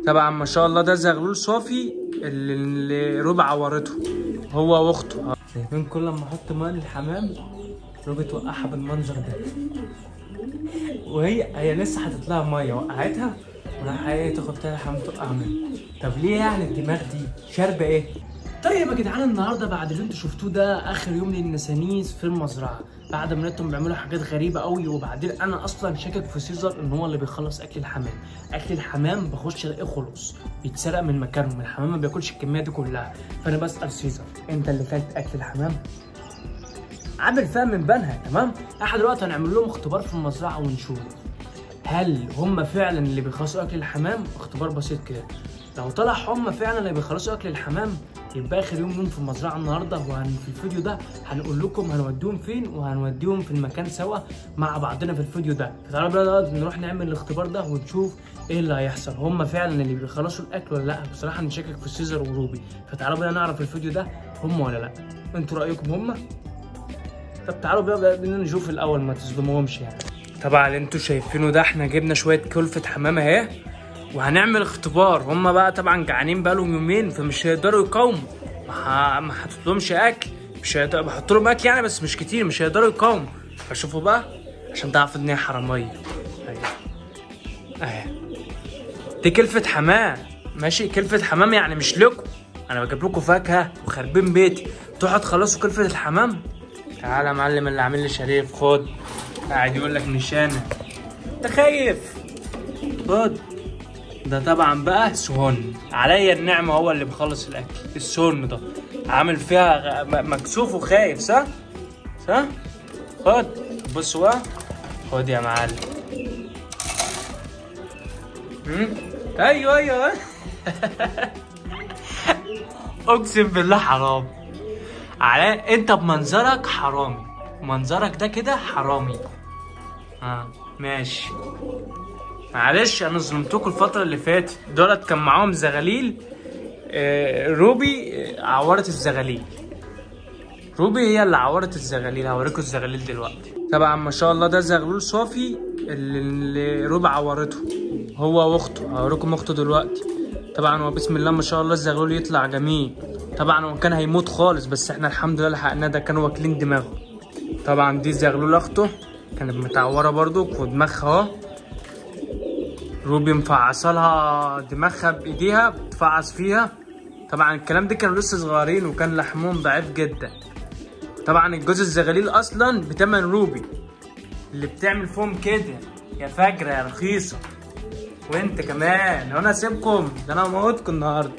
طبعا ما شاء الله ده زغلول صافي اللي, اللي ربع عورته هو واخته شايفين كل ما احط ماء للحمام روبي توقعها بالمنظر ده وهي هي لسه حاطط لها ميه وقعتها وراح هي تاخد تاني الحمام توقع منها طب ليه يعني الدماغ دي شاربه ايه طيب يا جدعان النهارده بعد اللي انتوا شفتوه ده اخر يوم للنسانيس في المزرعه بعد ما لقيتهم بيعملوا حاجات غريبه قوي وبعدين انا اصلا شاكك في سيزر ان هو اللي بيخلص اكل الحمام اكل الحمام بخش الاقيه خلص بيتسرق من مكانهم الحمام ما بياكلش الكميه دي كلها فانا بسال سيزر انت اللي كلت اكل الحمام عامل فيها من بنها تمام احنا دلوقتي هنعمل لهم اختبار في المزرعه ونشوف هل هم فعلا اللي بيخلصوا اكل الحمام اختبار بسيط كده لو طلع هم فعلا اللي بيخلصوا اكل الحمام يبقى اخر يوم يوم في المزرعه النهارده وهن في الفيديو ده هنقول لكم هنوديهم فين وهنوديهم في المكان سوا مع بعضنا في الفيديو ده فتعالوا بقى دلوقتي نروح نعمل الاختبار ده ونشوف ايه اللي هيحصل هم فعلا اللي بيخلصوا الاكل ولا لا بصراحه انا شاكك في سيزر وروبي فتعالوا بقى نعرف الفيديو ده هم ولا لا انتوا رايكم هم طب تعالوا بقى, بقى بدنا نشوف الاول ما تصدموهمش يعني طبعا اللي انتوا شايفينه ده احنا جبنا شويه كلفه حمام اهي وهنعمل اختبار هما بقى طبعا جعانين بقالهم يومين فمش هيقدروا يقاوموا ما ح- ما حطيتلهمش اكل مش هيقدروا بحط لهم اكل يعني بس مش كتير مش هيقدروا يقاوموا فشوفوا بقى عشان تعرفوا ان هي حراميه اهي اهي دي كلفة حمام ماشي كلفة حمام يعني مش لكم انا بجيب لكم فاكهة وخاربين بيتي تروحوا تخلصوا كلفة الحمام تعالى يا معلم اللي عامل لي شريف خد قاعد يقول لك نشانة انت خايف خد ده طبعا بقى سهن عليا النعمة هو اللي بيخلص الأكل السهن ده عامل فيها غ- م- مكسوف وخايف صح؟ صح؟ خد بص بقى خد يا معلم مم؟ ايوه ايوه اقسم بالله حرام على انت بمنظرك حرامي منظرك ده كده حرامي اه ماشي معلش انا ظلمتكم الفتره اللي فاتت دولت كان معاهم زغاليل آه، روبي آه، عورت الزغاليل روبي هي اللي عورت الزغاليل هوريكم الزغاليل دلوقتي طبعا ما شاء الله ده زغلول صافي اللي, اللي روبي عورته هو واخته هوريكم اخته دلوقتي طبعا هو بسم الله ما شاء الله الزغلول يطلع جميل طبعا هو كان هيموت خالص بس احنا الحمد لله لحقناه ده كانوا واكلين دماغه طبعا دي زغلول اخته كانت متعوره برضو ودماغها اهو روبي مفعصلها دماغها بايديها بتفعص فيها طبعا الكلام ده كانوا لسه صغيرين وكان لحمهم ضعيف جدا طبعا الجوز الزغاليل اصلا بتمن روبي اللي بتعمل فيهم كده يا فجرة يا رخيصة وانت كمان وانا اسيبكم ده انا هموتكم النهارده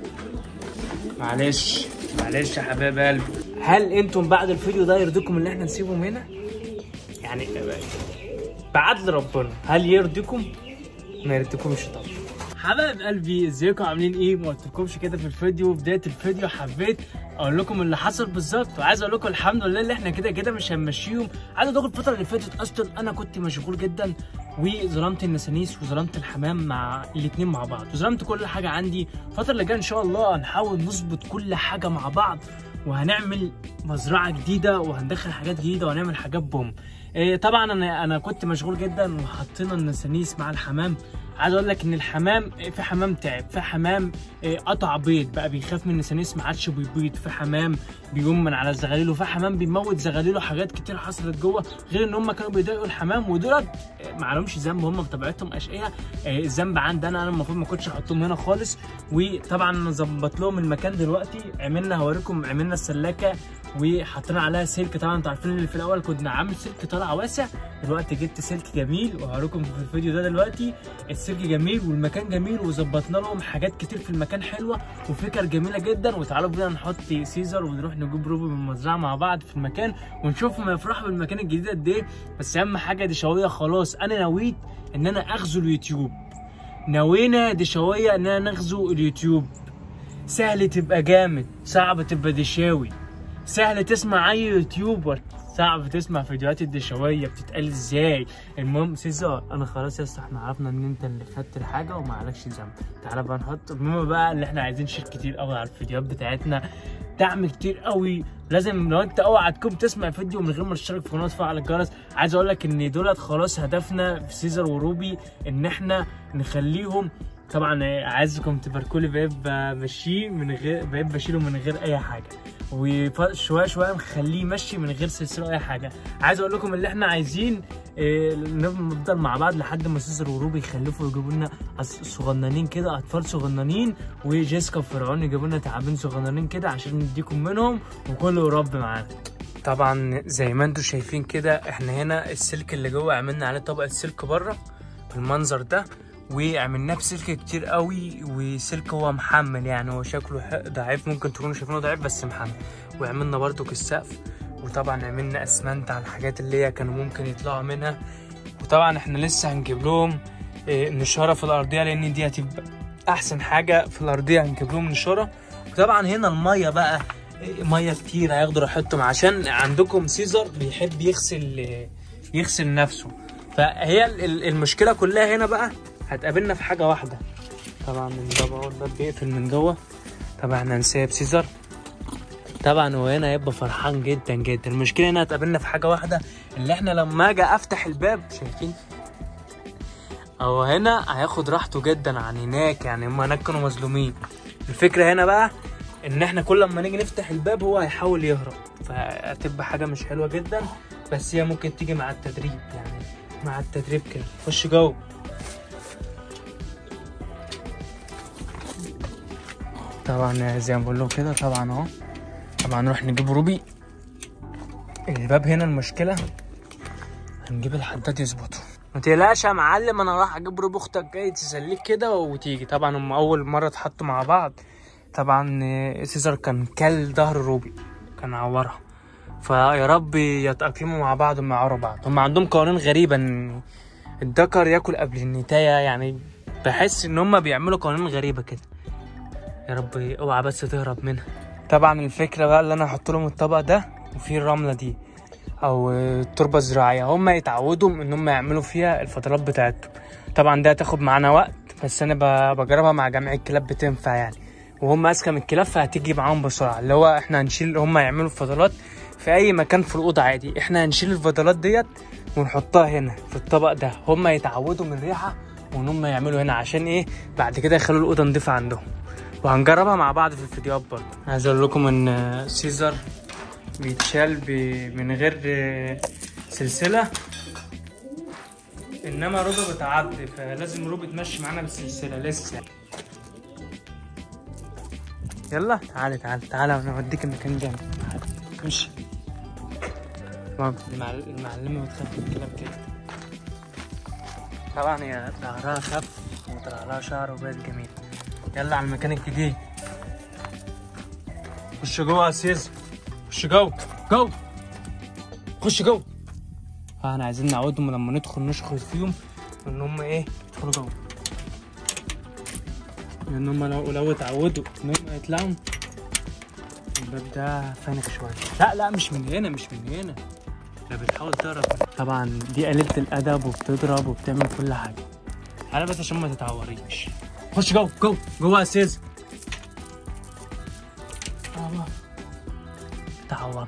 معلش معلش يا حبايب قلبي هل انتم بعد الفيديو ده يرضيكم ان احنا نسيبهم هنا؟ يعني بعدل ربنا هل يرضيكم؟ ما يرضيكمش طبعا حبايب قلبي ازيكم عاملين ايه ما قلتلكمش كده في الفيديو بدايه الفيديو حبيت اقول لكم اللي حصل بالظبط وعايز اقول لكم الحمد لله اللي احنا كده كده مش هنمشيهم عايز اقول لكم الفتره اللي فاتت اصلا انا كنت مشغول جدا وظلمت النسانيس وظلمت الحمام مع الاثنين مع بعض وظلمت كل حاجه عندي الفتره اللي جايه ان شاء الله هنحاول نظبط كل حاجه مع بعض وهنعمل مزرعه جديده وهندخل حاجات جديده وهنعمل حاجات بوم إيه طبعا انا انا كنت مشغول جدا وحطينا النسانيس مع الحمام عايز اقول لك ان الحمام في حمام تعب في حمام إيه، قطع بيض بقى بيخاف من النسانيس ما عادش بيبيض في حمام بيقوم من على الزغاليل وفي حمام بيموت زغاليله حاجات كتير حصلت جوه غير ان هم كانوا بيضايقوا الحمام ودولت إيه، ما عليهمش ذنب هم بطبيعتهم اشقياء إيه، الذنب عندي انا انا المفروض ما كنتش احطهم هنا خالص وطبعا انا ظبط لهم المكان دلوقتي عملنا هوريكم عملنا السلاكه وحطينا عليها سلك طبعا انتوا عارفين اللي في الاول كنا عامل سلك طالع واسع دلوقتي جبت سلك جميل وهوريكم في الفيديو ده دلوقتي السلك جميل والمكان جميل وظبطنا لهم حاجات كتير في المكان حلوه وفكر جميله جدا وتعالوا بينا نحط سيزر ونروح نجيب روبي من المزرعه مع بعض في المكان ونشوف ما يفرحوا بالمكان الجديد قد ايه بس اهم حاجه دي شويه خلاص انا نويت ان انا اغزو اليوتيوب نوينا دي شويه ان انا نغزو اليوتيوب سهل تبقى جامد صعب تبقى دشاوي سهل تسمع اي يوتيوبر صعب تسمع فيديوهات الدشويه بتتقال ازاي المهم سيزار انا خلاص يا اسطى احنا عرفنا ان انت اللي خدت الحاجه وما عليكش ذنب تعالى بقى نحط المهم بقى اللي احنا عايزين شير كتير قوي على الفيديوهات بتاعتنا دعم كتير قوي لازم لو انت اوعى تكون تسمع فيديو من غير ما تشترك في القناه وتفعل الجرس عايز اقول لك ان دولت خلاص هدفنا في سيزر وروبي ان احنا نخليهم طبعا آه، عايزكم تباركوا لي بقيت بمشيه من غير بقيت بشيله من غير اي حاجه وشويه شويه مخليه يمشي من غير سلسله اي حاجه عايز اقول لكم اللي احنا عايزين آه، نفضل مع بعض لحد ما سيزر وروبي يخلفوا يجيبوا لنا أس- صغننين كده اطفال صغننين وجيسكا وفرعون يجيبوا لنا تعابين صغننين كده عشان نديكم منهم وكله يربي معانا طبعا زي ما انتم شايفين كده احنا هنا السلك اللي جوه عملنا عليه طبقه سلك بره بالمنظر ده وعملناه بسلك كتير قوي وسلك هو محمل يعني هو شكله ح- ضعيف ممكن تكونوا شايفينه ضعيف بس محمل وعملنا برضو السقف وطبعا عملنا اسمنت على الحاجات اللي هي كانوا ممكن يطلعوا منها وطبعا احنا لسه هنجيب لهم إيه، نشاره في الارضيه لان دي هتبقى احسن حاجه في الارضيه هنجيب لهم نشاره وطبعا هنا الميه بقى إيه، ميه كتير هياخدوا راحتهم عشان عندكم سيزر بيحب يغسل إيه، يغسل نفسه فهي ال- ال- المشكله كلها هنا بقى هتقابلنا في حاجه واحده طبعا الباب اهو الباب بيقفل من جوه طبعا احنا هنسيب سيزر طبعا هو هنا هيبقى فرحان جدا جدا المشكله هنا هتقابلنا في حاجه واحده اللي احنا لما اجي افتح الباب شايفين هو هنا هياخد راحته جدا عن هناك يعني هم هناك كانوا مظلومين الفكره هنا بقى ان احنا كل ما نيجي نفتح الباب هو هيحاول يهرب فهتبقى حاجه مش حلوه جدا بس هي ممكن تيجي مع التدريب يعني مع التدريب كده خش جوه طبعا زي ما بقول له كده طبعا اهو طبعا نروح نجيب روبي الباب هنا المشكله هنجيب الحداد يظبطه ما تقلقش يا معلم انا راح اجيب روبي اختك جاي تسليك كده وتيجي طبعا هم اول مره اتحطوا مع بعض طبعا آه، سيزر كان كل ظهر روبي كان عورها فيا رب يتأقلموا مع بعض وما يعوروا بعض هم عندهم قوانين غريبة ان الذكر ياكل قبل النتاية يعني بحس ان هم بيعملوا قوانين غريبة كده يا رب اوعى بس تهرب منها طبعا الفكرة بقى اللي انا هحط لهم الطبق ده وفيه الرملة دي او التربة الزراعية هم يتعودوا ان هم يعملوا فيها الفضلات بتاعتهم طبعا ده هتاخد معانا وقت بس انا ب- بجربها مع جميع الكلاب بتنفع يعني وهم اذكى من الكلاب فهتيجي معاهم بسرعه اللي هو احنا هنشيل هم يعملوا الفضلات في اي مكان في الاوضه عادي احنا هنشيل الفضلات ديت ونحطها هنا في الطبق ده هم يتعودوا من الريحه وان هم يعملوا هنا عشان ايه بعد كده يخلوا الاوضه نضيفه عندهم وهنجربها مع بعض في الفيديوهات برضه عايز اقول لكم ان سيزر بيتشال ب- من غير آه، سلسله انما روبي بتعدي فلازم روبي تمشي معانا بالسلسله لسه يلا تعالى تعالى تعالى انا اوديك المكان جامد تعالى. امشي طبعا المعل- المعلمة بتخاف من الكلاب كده طبعا هي ظهرها خف وطلع لها شعر وبقت جميل يلا على المكان الجديد خش جوه يا سيز خش جوه جو خش جوه اه احنا عايزين نعودهم لما ندخل نشخص فيهم ان هم ايه يدخلوا جوه لان هم لو لو اتعودوا ان هم يطلعوا الباب ده فانك شويه لا لا مش من هنا مش من هنا ده بتحاول تهرب طبعا دي قليلة الادب وبتضرب وبتعمل كل حاجه تعالى بس عشان ما تتعوريش خش جوه جوه جوه يا سيز آه. تعور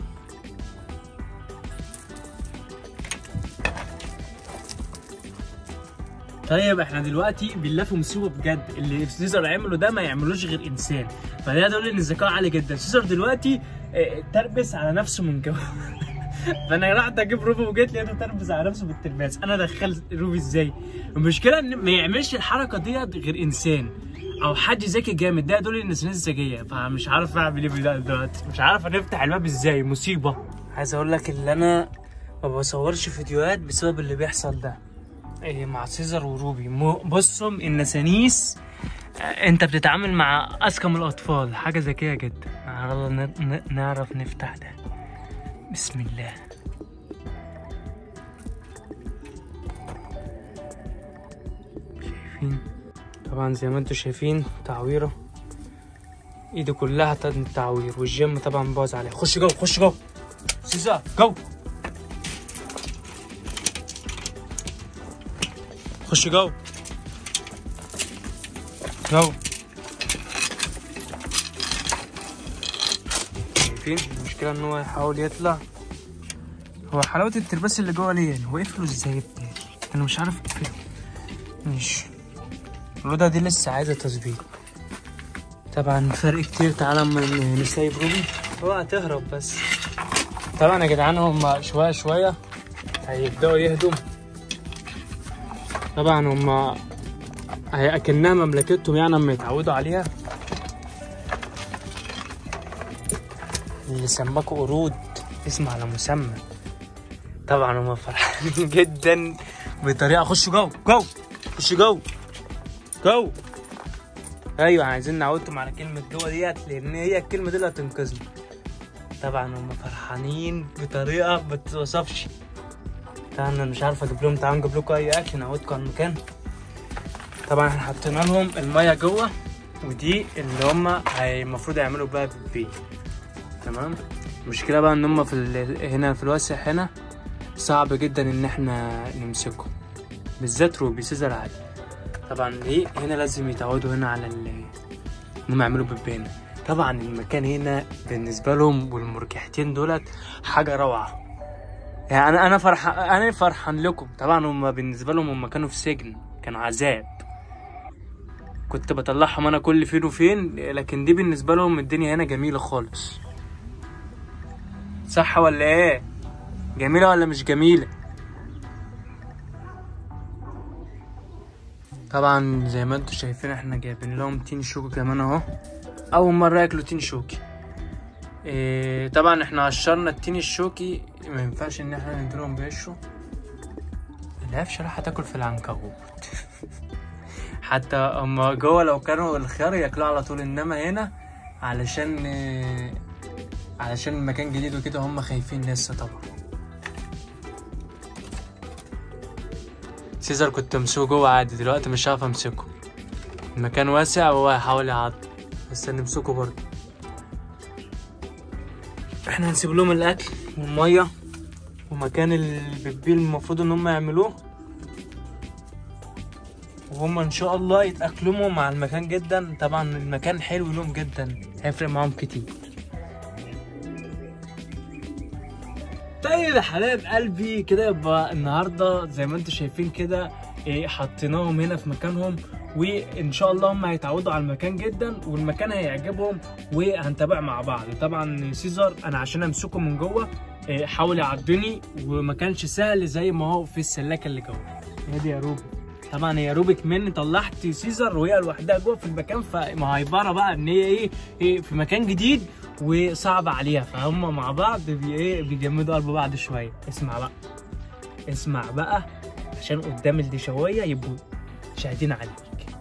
طيب احنا دلوقتي بنلف مصيبه بجد اللي سيزر عمله ده ما يعملوش غير انسان فده يدل ان الذكاء عالي جدا سيزر دلوقتي اه، تربس على نفسه من جوه فانا رحت اجيب روبي وجيت لقيته تربس على نفسه بالترباس انا دخلت روبي ازاي المشكله ان ما يعملش الحركه ديت غير انسان او حد ذكي جامد ده يدل ان الناس ذكيه فمش عارف اعمل ايه بده دلوقتي مش عارف هنفتح الباب ازاي مصيبه عايز اقول لك ان انا ما بصورش فيديوهات بسبب اللي بيحصل ده إيه مع سيزر وروبي مو- بصهم النسانيس آه، انت بتتعامل مع اذكى من الاطفال حاجه ذكيه جدا يلا ن- ن- نعرف نفتح ده بسم الله شايفين طبعا زي ما انتم شايفين تعويره ايده كلها تد- تعوير والجيم طبعا باظ عليه خش جوه خش جوه سيزر جو خش جوه جو شايفين المشكلة ان هو يحاول يطلع هو حلاوة الترباس اللي جوه ليه يعني هو قفله ازاي بتاعي انا مش عارف اقفله ماشي الأوضة دي لسه عايزة تظبيط طبعا فرق كتير تعالى اما نسيب روبي اوعى تهرب بس طبعا يا جدعان هم شوية شوية هيبدأوا يهدوا طبعا هم هي اكنها مملكتهم يعني اما يتعودوا عليها اللي سماكوا قرود اسم على مسمى طبعا هم فرحانين جدا بطريقه خشوا جو جو خشوا جو جو ايوه عايزين نعودهم على كلمه جوه ديت لان هي الكلمه دي اللي هتنقذنا طبعا هم فرحانين بطريقه ما تتوصفش طبعا انا مش عارف اجيب لهم تعالوا نجيب لكم اي اكل نعودكم على المكان طبعا احنا حطينا لهم الميه جوه ودي اللي هم المفروض يعملوا بقى بيبي تمام المشكله بقى ان هم في ال... هنا في الواسع هنا صعب جدا ان احنا نمسكهم بالذات روبي سيزر عادي طبعا ليه هنا لازم يتعودوا هنا على ال... انهم يعملوا بيبي هنا طبعا المكان هنا بالنسبه لهم والمرجحتين دولت حاجه روعه يعني انا انا فرحان انا فرحان لكم طبعا هم بالنسبه لهم هم كانوا في سجن كانوا عذاب كنت بطلعهم انا كل فين وفين لكن دي بالنسبه لهم الدنيا هنا جميله خالص صح ولا ايه جميله ولا مش جميله طبعا زي ما انتم شايفين احنا جايبين لهم تين شوكي كمان اهو اول مره ياكلوا تين شوكي إيه طبعا احنا قشرنا التين الشوكي ما ينفعش ان احنا نديلهم بقشره القفشه راح تاكل في العنكبوت حتى هما جوه لو كانوا الخيار ياكلوه على طول انما هنا علشان إيه، علشان المكان جديد وكده هم خايفين لسه طبعا سيزر كنت امسكه جوه عادي دلوقتي مش عارف امسكه المكان واسع وهو هيحاول يعض بس نمسكه برضه احنا هنسيب لهم الاكل والميه ومكان البيبي المفروض ان هم يعملوه وهم ان شاء الله يتاقلموا مع المكان جدا طبعا المكان حلو لهم جدا هيفرق معاهم كتير طيب يا حبايب قلبي كده يبقى النهارده زي ما انتم شايفين كده ايه حطيناهم هنا في مكانهم وان شاء الله هم هيتعودوا على المكان جدا والمكان هيعجبهم وهنتابع مع بعض طبعا سيزر انا عشان امسكه من جوه إيه، حاول يعضني وما كانش سهل زي ما هو في السلاكه اللي جوه هي دي يا روبي طبعا هي روبي كمان طلعت سيزر وهي لوحدها جوه في المكان فمهيبره بقى ان هي ايه, إيه في مكان جديد وصعب عليها فهم مع بعض بي ايه بيجمدوا قلب بعض شويه اسمع بقى اسمع بقى عشان قدام الدشويه يبقوا شاهدين عليك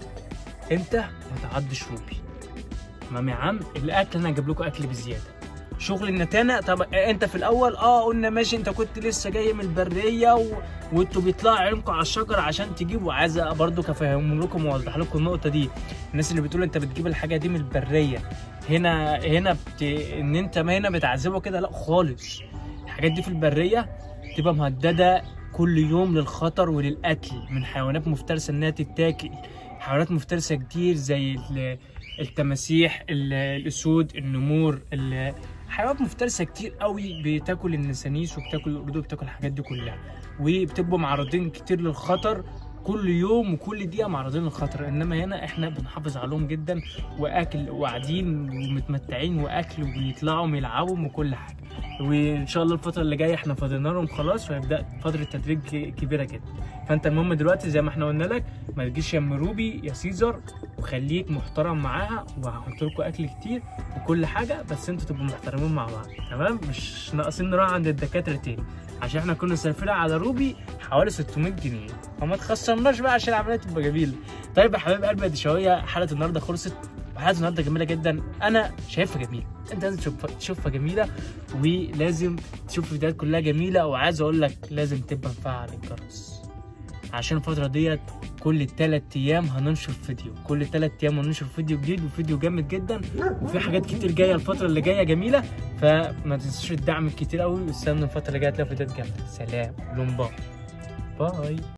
انت ما تعضش روبي تمام يا عم الاكل انا هجيب لكم اكل بزياده شغل النتانة طب انت في الاول اه قلنا ماشي انت كنت لسه جاي من البريه و... وانتوا بيطلعوا عينكم على الشجر عشان تجيبوا عايز برضو افهم لكم واوضح لكم النقطه دي الناس اللي بتقول انت بتجيب الحاجه دي من البريه هنا هنا بت... ان انت ما هنا بتعذبه كده لا خالص الحاجات دي في البريه تبقى مهدده كل يوم للخطر وللقتل من حيوانات مفترسه انها تتاكل حيوانات مفترسه كتير زي ال- التماسيح ال- الاسود النمور ال- حيوانات مفترسه كتير قوي بتاكل النسانيس وبتاكل القرود وبتاكل الحاجات دي كلها وبتبقوا معرضين كتير للخطر كل يوم وكل دقيقه معرضين للخطر انما هنا احنا بنحافظ عليهم جدا واكل وقاعدين ومتمتعين واكل وبيطلعوا ويلعبوا وكل حاجه وان شاء الله الفتره اللي جايه احنا فاضلنا لهم خلاص وهيبدا فتره تدريب ك- كبيره جدا فانت المهم دلوقتي زي ما احنا قلنا لك ما تجيش يا ام روبي يا سيزر وخليك محترم معاها وهحط لكم اكل كتير وكل حاجه بس انتوا تبقوا محترمين مع بعض تمام مش ناقصين نروح عند الدكاتره تاني عشان احنا كنا صارفين على روبي حوالي 600 جنيه فما تخسرناش بقى عشان العمليه تبقى جميله طيب يا حبايب قلبي دي شويه حلقه النهارده خلصت وحلقه النهارده جميله جدا انا شايفها جميله انت لازم تشوفها تشوفها جميله ولازم تشوف الفيديوهات كلها جميله وعايز اقول لك لازم تبقى مفعل الجرس عشان الفتره ديت كل تلات ايام هننشر فيديو كل تلات ايام هننشر فيديو جديد وفيديو جامد جدا وفي حاجات كتير جايه الفتره اللي جايه جميله فما تنسوش الدعم الكتير قوي واستنوا الفتره اللي جايه هتلاقوا فيديوهات جامده سلام لون باي باي